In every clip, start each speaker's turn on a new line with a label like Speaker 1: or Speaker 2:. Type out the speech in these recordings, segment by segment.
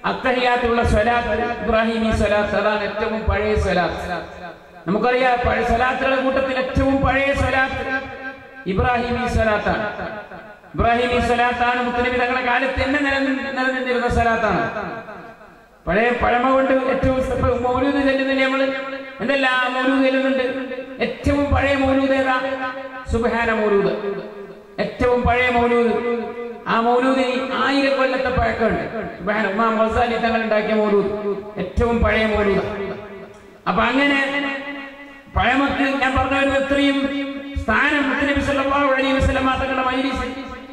Speaker 1: അത്തഹിയാത്തുള്ള സ്വലാത്ത് ഇബ്രാഹിമി സ്വലാത്ത് അതാണ് ഏറ്റവും പഴയ സ്വലാത്ത് നമുക്കറിയാം പഴയ സ്വലാത്തുകളുടെ കൂട്ടത്തിൽ ഏറ്റവും പഴയ സ്വലാത്ത് ഇബ്രാഹിമി സ്വലാത്താണ് ഇബ്രാഹിമി സ്വലാത്താണ് മുത്തനബി തങ്ങളുടെ കാലത്ത് തന്നെ നിലനിന്ന് നിലനിന്നിരുന്ന സ്വലാത്താണ് പഴയ പഴമ കൊണ്ട് ഏറ്റവും ഇപ്പൊ മൗലൂദ് ചെല്ലുന്നില്ലേ നമ്മള് എന്തെല്ലാം മൗലൂദ് ചെല്ലുന്നുണ്ട് ഏറ്റവും പഴയ മൗലൂദ് ഏതാ സുബഹാന മൗലൂദ് ഏറ്റവും പഴയ മൗലൂദ് ആ മൗലൂദിന് ആയിരം കൊല്ലത്തെ പഴക്കമുണ്ട് സുബ്ഹാന ഉമ്മാ മൊസാലി തങ്ങൾ ഉണ്ടാക്കിയ മൗലൂദ് ഏറ്റവും പഴയ മൗലൂദ് അപ്പൊ അങ്ങനെ പഴമക്ക് ഞാൻ പറഞ്ഞു വരുന്നത് ഇത്രയും സ്ഥാനം മുത്തനബി സല്ലല്ലാഹു അലൈഹി വസല്ലം തങ്ങളുടെ മജ്ലിസിൽ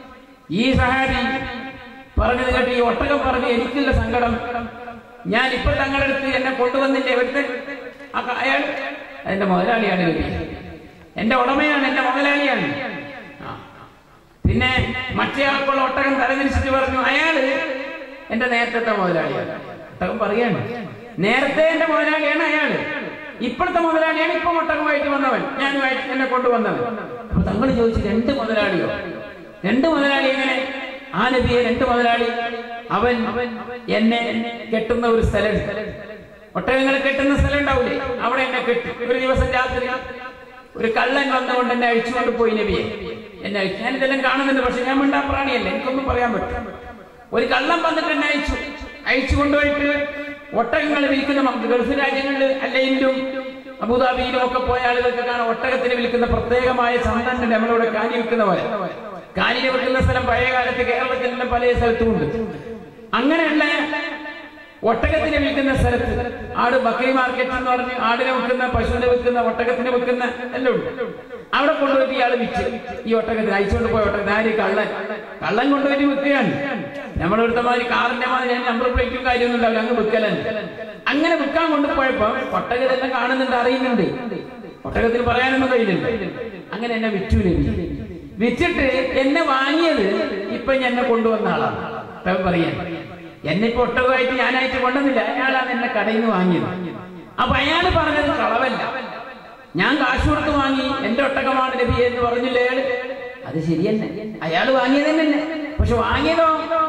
Speaker 1: ഈ സഹാബി പറഞ്ഞത് കേട്ട് ഈ ഒട്ടകം പറഞ്ഞ് എനിക്കുള്ള സങ്കടം ഞാൻ ഇപ്പൊ തങ്ങളുടെ അടുത്ത് എന്നെ കൊണ്ടുവന്നില്ലേ ഒരുത്തൻ ആ ക- അയാൾ എന്റെ മുതലാളിയാണ് നബി എന്റെ ഉടമയാണ് എന്റെ മുതലാളിയാണ് ആ. പിന്നെ മറ്റേ ആൾക്കുള്ള ഒട്ടകം തലതിരിച്ചിട്ട് പറഞ്ഞു അയാള് എന്റെ നേരത്തെ മുതലാളിയാണ് ഒട്ടകം പറയാണ് നേരത്തെ എന്റെ മുതലാളിയാണ് അയാള് ഇപ്പോഴത്തെ മുതലാളിയാണ് ഇപ്പൊ ഒട്ടകമായിട്ട് വന്നവൻ ഞാനുമായിട്ട് എന്നെ കൊണ്ടുവന്നവൻ അപ്പൊ തങ്ങൾ ചോദിച്ചു രണ്ട് മുതലാളിയോ രണ്ട് മുതലാളി എങ്ങനെ ആ നബിയെ രണ്ട് മുതലാളി അവൻ എന്നെ കെട്ടുന്ന ഒരു സ്ഥലം ഒട്ടകങ്ങളെ കെട്ടുന്ന സ്ഥലം ഉണ്ടാവില്ലേ അവിടെ എന്നെ കെട്ടി ഒരു ദിവസം രാത്രി ഒരു കള്ളൻ വന്നുകൊണ്ട് എന്നെ അഴിച്ചുകൊണ്ട് പോയി നബിയെ എന്നെ അഴിച്ചു ഞാൻ ഇതെല്ലാം കാണുന്നുണ്ട് പക്ഷെ ഞാൻ മിണ്ടാ പ്രാണിയല്ലേ എനിക്കൊന്നും പറയാൻ പറ്റും ഒരു കള്ളം വന്നിട്ട് എന്നെ അയച്ചു അയച്ചു കൊണ്ടുപോയിട്ട് ഒട്ടകങ്ങൾ വിൽക്കുന്ന മ- ഗൾഫ് രാജ്യങ്ങളിൽ അല്ലയിലും അബുദാബിയിലും ഒക്കെ പോയ ആളുകൾക്ക് കാണാം ഒട്ടകത്തിന് വിൽക്കുന്ന പ്രത്യേകമായ ചന്തണ്ട് നമ്മളിവിടെ കാനി വിൽക്കുന്ന പോലെ കാനിനെ വിൽക്കുന്ന സ്ഥലം പഴയ കാലത്ത് കേരളത്തിലെല്ലാം പല സ്ഥലത്തും ഉണ്ട് അങ്ങനെയുള്ള ഒട്ടകത്തിന് വിൽക്കുന്ന സ്ഥലത്ത് ആട് ബക്കറി മാർക്കറ്റ് എന്ന് പറഞ്ഞ് ആടിനെ വിൽക്കുന്ന പശുവിനെ വിൽക്കുന്ന ഒട്ടകത്തിന് വിൽക്കുന്ന എല്ലാം ഉണ്ട് അവിടെ കൊണ്ടുപോയിട്ട് ഇയാൾ വിറ്റ് ഈ ഒട്ടകത്തിന് അയച്ചുകൊണ്ട് പോയ ഒട്ടകത്തിന് ആര് കള്ളൻ കള്ളൻ കൊണ്ടുപോയിട്ട് വിൽക്കുകയാണ് നമ്മുടെ ഇവിടുത്തെ മാതിരി കാറിന്റെ മാതിരി നമ്പർ പ്ലേറ്റും കാര്യമൊന്നും ഉണ്ടാവില്ല അങ്ങ് വിൽക്കലാണ് അങ്ങനെ വിൽക്കാൻ കൊണ്ടുപോയപ്പോ ഒട്ടകതെല്ലാം കാണുന്നുണ്ട് അറിയുന്നുണ്ട് ഒട്ടകത്തിന് പറയാനൊന്നും കഴിയില്ല അങ്ങനെ എന്നെ വിറ്റു ലഭി വിറ്റിട്ട് എന്നെ വാങ്ങിയത് ഇപ്പൊ എന്നെ കൊണ്ടുവന്ന ആളാണ് ഇപ്പൊ പറയാൻ എന്നെ ഇപ്പൊ ഒട്ടകമായിട്ട് ഞാനായിട്ട് കൊണ്ടുവന്നില്ല അയാളാണ് എന്നെ കടയിൽ നിന്ന് വാങ്ങിയത് അപ്പൊ അയാൾ പറഞ്ഞത് കളവല്ല ഞാൻ കാശ് കൊടുത്ത് വാങ്ങി എന്റെ ഒട്ടകമാണ് നബി എന്ന് പറഞ്ഞില്ലേ അയാള് അത് ശരിയന്നെ അയാൾ വാങ്ങിയത് തന്നെ പക്ഷെ വാങ്ങിയതോ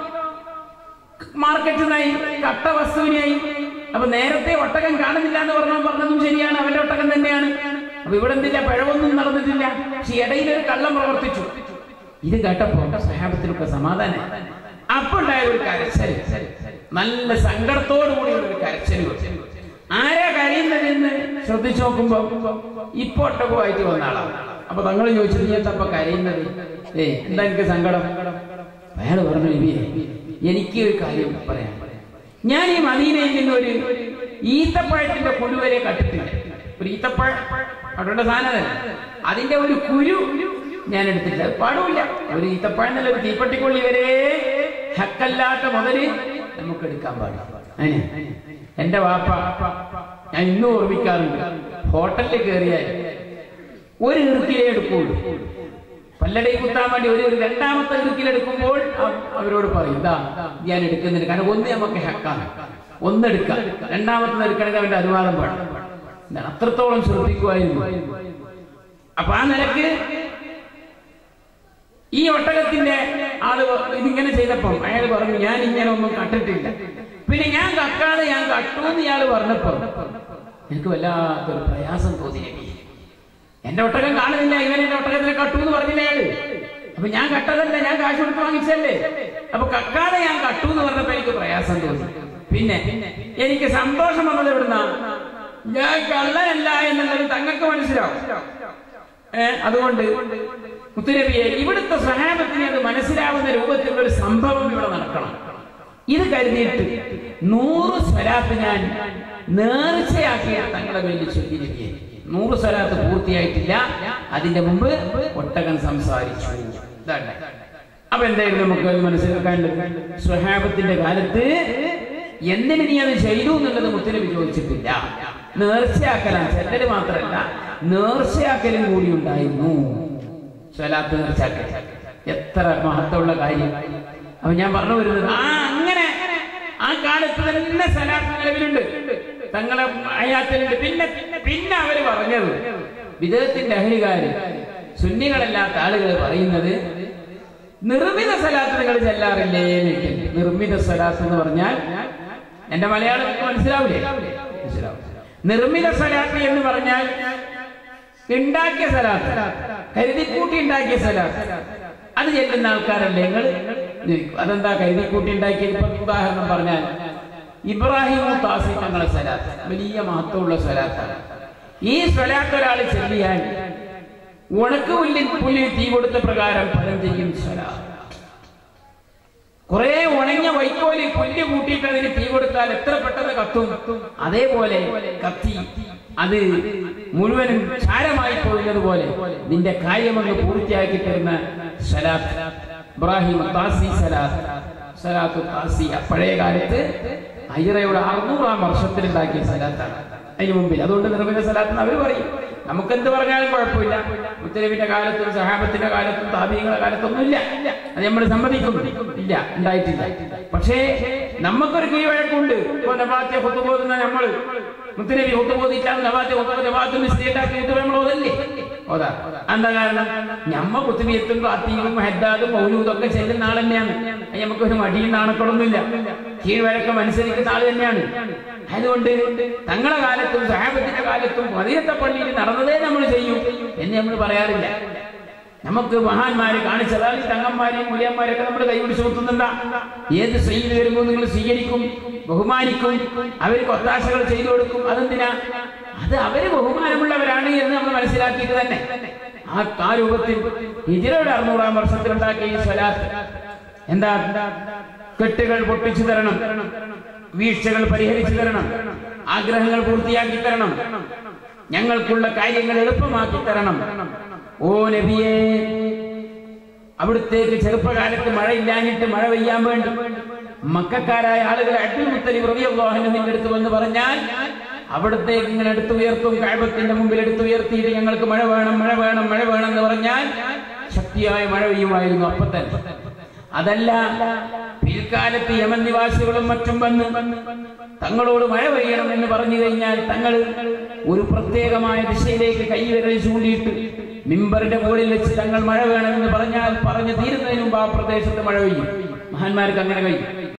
Speaker 1: മാർക്കറ്റിൽ നിന്നായി കട്ട വസ്തുവിനായി അപ്പൊ നേരത്തെ ഒട്ടകം കാണുന്നില്ല എന്ന് പറഞ്ഞാൽ പറഞ്ഞതും ശരിയാണ് അവന്റെ ഒട്ടകം തന്നെയാണ് അപ്പൊ ഇവിടെ എന്തില്ല പിഴവൊന്നും നടന്നിട്ടില്ല പക്ഷെ ഇടയിൽ ഒരു കള്ളം പ്രവർത്തിച്ചു ഇത് കേട്ടപ്പോ സഹാബത്തിനൊക്കെ സമാധാനം അപ്പൊ ഉണ്ടായ ഒരു കരച്ചൽ നല്ല സങ്കടത്തോടു കൂടി ഒരു കരച്ചൽ ആരാ കരയുന്നതെന്ന് ശ്രദ്ധിച്ചു നോക്കുമ്പോ ഇപ്പൊ ഒട്ടകമായിട്ട് വന്ന ആളാണ് അപ്പൊ തങ്ങൾ ചോദിച്ചു നീ എത്തപ്പ കരയുന്നത് ഏ എന്താ എനിക്ക് സങ്കടം അയാൾ പറഞ്ഞു നബിയെ എനിക്ക് ഒരു കാര്യം പറയാം ഞാൻ ഈ മദീനയിൽ നിന്ന് ഒരു ഈത്തപ്പഴത്തിന്റെ കുരുവരെ കട്ടിട്ടില്ല ഒരു ഈത്തപ്പഴം അവിടെ സാധനം അതിന്റെ ഒരു കുരു ഞാൻ എടുത്തിട്ടില്ല അത് പാടില്ല ഒരു ഈത്തപ്പഴം എന്നല്ല ഒരു തീപ്പട്ടിക്കൊള്ളി വരെ ഹക്കല്ലാത്ത മുതല് നമുക്ക് എടുക്കാൻ പാടില്ല അതിന് എന്റെ വാപ്പ ഞാൻ ഇന്നും ഓർമ്മിക്കാറുണ്ട് ഹോട്ടലിൽ കയറിയാൽ ഒരു ഇറുക്കിലേ എടുക്കുള്ളൂ പല്ലടയിൽ കുത്താൻ വേണ്ടി ഒരു ഒരു രണ്ടാമത്തെ ഇറുക്കിലെടുക്കുമ്പോൾ അവ- അവരോട് പറയും ഇതാ ഞാൻ എടുക്കുന്നുണ്ട് കാരണം ഒന്ന് നമുക്ക് ഹക്കാണ് ഒന്നെടുക്കാം രണ്ടാമത്തെ എടുക്കണമെങ്കിൽ അവന്റെ അനുവാദം വേണം എന്താണ് അത്രത്തോളം ശ്രദ്ധിക്കുമായിരുന്നു അപ്പൊ ആ നിലക്ക് ഈ ഒട്ടകത്തിന്റെ ആള് പ- ഇതിങ്ങനെ ചെയ്തപ്പം അയാൾ പറഞ്ഞു ഞാൻ ഇങ്ങനെ ഒന്നും കണ്ടിട്ടില്ല പിന്നെ ഞാൻ കക്കാതെ ഞാൻ കട്ടു എന്ന് ഇയാൾ പറഞ്ഞപ്പോ എനിക്ക് വല്ലാത്തൊരു പ്രയാസം തോന്നി നബി. എന്റെ ഒട്ടകം കാണുന്നില്ല ഇവൻ എന്റെ ഒട്ടകത്തിനെ കട്ടു എന്ന് പറഞ്ഞില്ല അയാള് അപ്പൊ ഞാൻ കട്ടതല്ല ഞാൻ കാശ് കൊടുത്ത് വാങ്ങിച്ചല്ലേ അപ്പൊ കക്കാതെ ഞാൻ കട്ടു എന്ന് പറഞ്ഞപ്പോ എനിക്ക് പ്രയാസം തോന്നി പിന്നെ എനിക്ക് സന്തോഷം വന്നത് എവിടുന്ന ഞാൻ കള്ളനല്ല എന്നുള്ളത് തങ്ങൾക്ക് മനസ്സിലാവും ഏ, അതുകൊണ്ട് മുത്തുനബിയെ ഇവിടുത്തെ സഹാബത്തിന് അത് മനസ്സിലാവുന്ന രൂപത്തിലുള്ള ഒരു സംഭവം ഇവിടെ നടക്കണം ഇത് കരുതിയിട്ട് നൂറ് സ്വലാത്ത് ഞാൻ നേർച്ചയാക്കിയ തങ്ങളെ വേണ്ടി ചൊല്ലി നബിയെ നൂറ് സ്വലാത്ത് പൂർത്തിയായിട്ടില്ല അതിന്റെ മുമ്പ് ഒട്ടകം സംസാരിച്ചു ഇതാണ് അപ്പൊ എന്തായിരുന്നു നമുക്ക് അത് മനസ്സിലാക്കാനുള്ളത് സ്വഹാബത്തിന്റെ കാലത്ത് എന്തിന് നീ അത് ചെയ്തു എന്നുള്ളത് മുത്തനബി ചോദിച്ചിട്ടില്ല നേർച്ചയാക്കലാണ് ചെല്ലല് മാത്രമല്ല നേർച്ചയാക്കലും കൂടി ഉണ്ടായിരുന്നു സ്വലാത്ത് നേർച്ചയാക്കൽ എത്ര മഹത്വമുള്ള കാര്യം അപ്പൊ ഞാൻ പറഞ്ഞു വരുന്നത് ആ അങ്ങനെ ആ കാലത്ത് തന്നെ സ്വലാത്ത് നിലവിലുണ്ട് തങ്ങളെ അയാത്തിലുണ്ട് പിന്നെ പിന്നെ അവര് പറഞ്ഞത് വിദേഹത്തിന്റെ അഹരികാര് സുന്നികളല്ലാത്ത ആളുകൾ പറയുന്നത് നിർമ്മിത സ്വലാത്ത് നിങ്ങൾ ചെല്ലാറില്ലേ എന്ന് ചോദിക്കുന്നു. നിർമ്മിത സ്വലാത്ത് എന്ന് പറഞ്ഞാൽ എന്റെ മലയാളം നിങ്ങൾക്ക് മനസ്സിലാവില്ലേ മനസ്സിലാവും നിർമ്മിത സ്വലാത്ത് എന്ന് പറഞ്ഞാൽ ഉണ്ടാക്കിയ സ്ഥലത്ത് കരുതിക്കൂട്ടി ഉണ്ടാക്കിയ സ്ഥലത്ത് അത് ചെല്ലുന്ന ആൾക്കാരല്ലേ നിങ്ങൾ അതെന്താ കരുതിക്കൂട്ടി ഉണ്ടാക്കിയത് ഇപ്പൊ ഉദാഹരണം പറഞ്ഞാൽ ഇബ്രാഹിം താസി തങ്ങളെ സ്വലാത്ത് വലിയ മഹത്വമുള്ള സ്വലാത്താണ് ഈ സ്വലാത്ത് ഒരാൾ ചെല്ലിയാൽ ഉണക്ക് പുല്ലിൽ പുല്ലിൽ തീ കൊടുത്ത പ്രകാരം ഫലം ചെയ്യും സ്വലാത്ത് കുറെ ഉണങ്ങിയ വൈക്കോലിൽ പുല്ല് കൂട്ടിയിട്ട് അതിന് തീ കൊടുത്താൽ എത്ര പെട്ടെന്ന് കത്തും അതേപോലെ കത്തി അത് മുഴുവനും ചാരമായി പോകുന്നത് പോലെ നിന്റെ കാര്യമങ്ങ് പൂർത്തിയാക്കി തരുന്ന സലാത്ത് ഇബ്രാഹിം താസി സലാത്ത് സലാത്തു താസി പഴയ കാലത്ത് അയ്യറയുടെ അറുന്നൂറാം വർഷത്തിലുണ്ടാക്കിയ സലാത്താണ് അതിന് മുമ്പിൽ അതുകൊണ്ട് നിർമ്മിത സലാത്ത് അവർ പറയും നമുക്കെന്ത് പറഞ്ഞാലും കുഴപ്പമില്ല മുത്തലബിന്റെ കാലത്തും സഹാബത്തിന്റെ കാലത്തും താപീയങ്ങളുടെ കാലത്തൊന്നും ഇല്ല അത് നമ്മൾ സമ്മതിക്കും ഇല്ല ഉണ്ടായിട്ടില്ല പക്ഷേ നമുക്കൊരു കീഴ്വഴക്കുണ്ട് ഇപ്പൊ നബാത്തെ ഹുത്തുബോധുന്ന നമ്മള് മുത്തലബി ഹുത്തുബോധിച്ചാൽ നബാത്തെ ഹുത്തുബോധ നബാത്ത് മിസ്റ്റേക്കാക്കി ഹുത്തുബ നമ്മൾ ഓതല്ലേ ഓതാ എന്താ കാരണം ഞമ്മ കുത്തുബിയത്തും കാത്തിയും ഹെദ്ദാദും മൗലൂദും ഒക്കെ ചെല്ലുന്ന ആൾ തന്നെയാണ് അത് നമുക്കൊരു മടിയും നാണക്കൊടൊന്നുമില്ല കീഴ്വഴക്കം അനുസരിക്കുന്ന ആൾ തന്നെയാണ് അതുകൊണ്ട് തങ്ങളെ കാലത്തും സഹാബത്തിന്റെ കാലത്തും മദീനത്തെ പള്ളിയിൽ നടന്നതേ നമ്മൾ ചെയ്യും എന്ന് നമ്മൾ പറയാറില്ല നമുക്ക് മഹാന്മാരെ കാണിച്ചതാൽ ഈ തങ്ങന്മാരെയും മുലിയന്മാരെയൊക്കെ നമ്മൾ കൈപിടിച്ച് നോക്കുന്നുണ്ടാ ഏത് സൈനിൽ വരുമ്പോൾ നിങ്ങൾ സ്വീകരിക്കും ബഹുമാനിക്കും അവർക്ക് ഒത്താശകൾ ചെയ്തു കൊടുക്കും അതെന്തിനാ അത് അവര് ബഹുമാനമുള്ളവരാണ് എന്ന് നമ്മൾ മനസ്സിലാക്കിയിട്ട് തന്നെ ആ ആ രൂപത്തിൽ ഹിജിറയുടെ അറുന്നൂറാം വർഷത്തിലുണ്ടാക്കിയ ഈ സ്വലാത്ത് എന്താ കെട്ടുകൾ പൊട്ടിച്ചു തരണം വീഴ്ചകൾ പരിഹരിച്ചു തരണം ആഗ്രഹങ്ങൾ പൂർത്തിയാക്കി തരണം ഞങ്ങൾക്കുള്ള കാര്യങ്ങൾ എളുപ്പമാക്കി തരണം ഓ നബിയേ അവിടുത്തേക്ക് ചെറുപ്പകാലത്ത് മഴയില്ലാഞ്ഞിട്ട് മഴ പെയ്യാൻ വേണ്ടി മക്കാരായ ആളുകൾ അബ്ദുൽ മുത്തലിബ് റബിയുള്ളാഹിന്റെ നിന്റെ അടുത്ത് വന്ന് പറഞ്ഞാൽ അവിടത്തേക്ക് ഇങ്ങനെ എടുത്തുയർത്തും കാഴ്ബത്തിന്റെ മുമ്പിൽ എടുത്തുയർത്തിയിട്ട് ഞങ്ങൾക്ക് മഴ വേണം മഴ വേണം മഴ വേണം എന്ന് പറഞ്ഞാൽ ശക്തിയായ മഴ പെയ്യുമായിരുന്നു അപ്പൊ തന്നെ അതല്ല പിൽക്കാലത്ത് യമൻ നിവാസികളും മറ്റും വന്ന് തങ്ങളോട് മഴ പെയ്യണം എന്ന് പറഞ്ഞു കഴിഞ്ഞാൽ തങ്ങൾ ഒരു പ്രത്യേകമായ ദിശയിലേക്ക് കൈവിരൽ ചൂണ്ടിയിട്ട് മിമ്പറിന്റെ മുകളിൽ വെച്ച് തങ്ങൾ മഴ വേണമെന്ന് പറഞ്ഞാൽ പറഞ്ഞു തീരുന്നതിന് മുമ്പ് ആ പ്രദേശത്ത് മഴ പെയ്യും മഹാന്മാർക്ക് അങ്ങനെ കഴിയും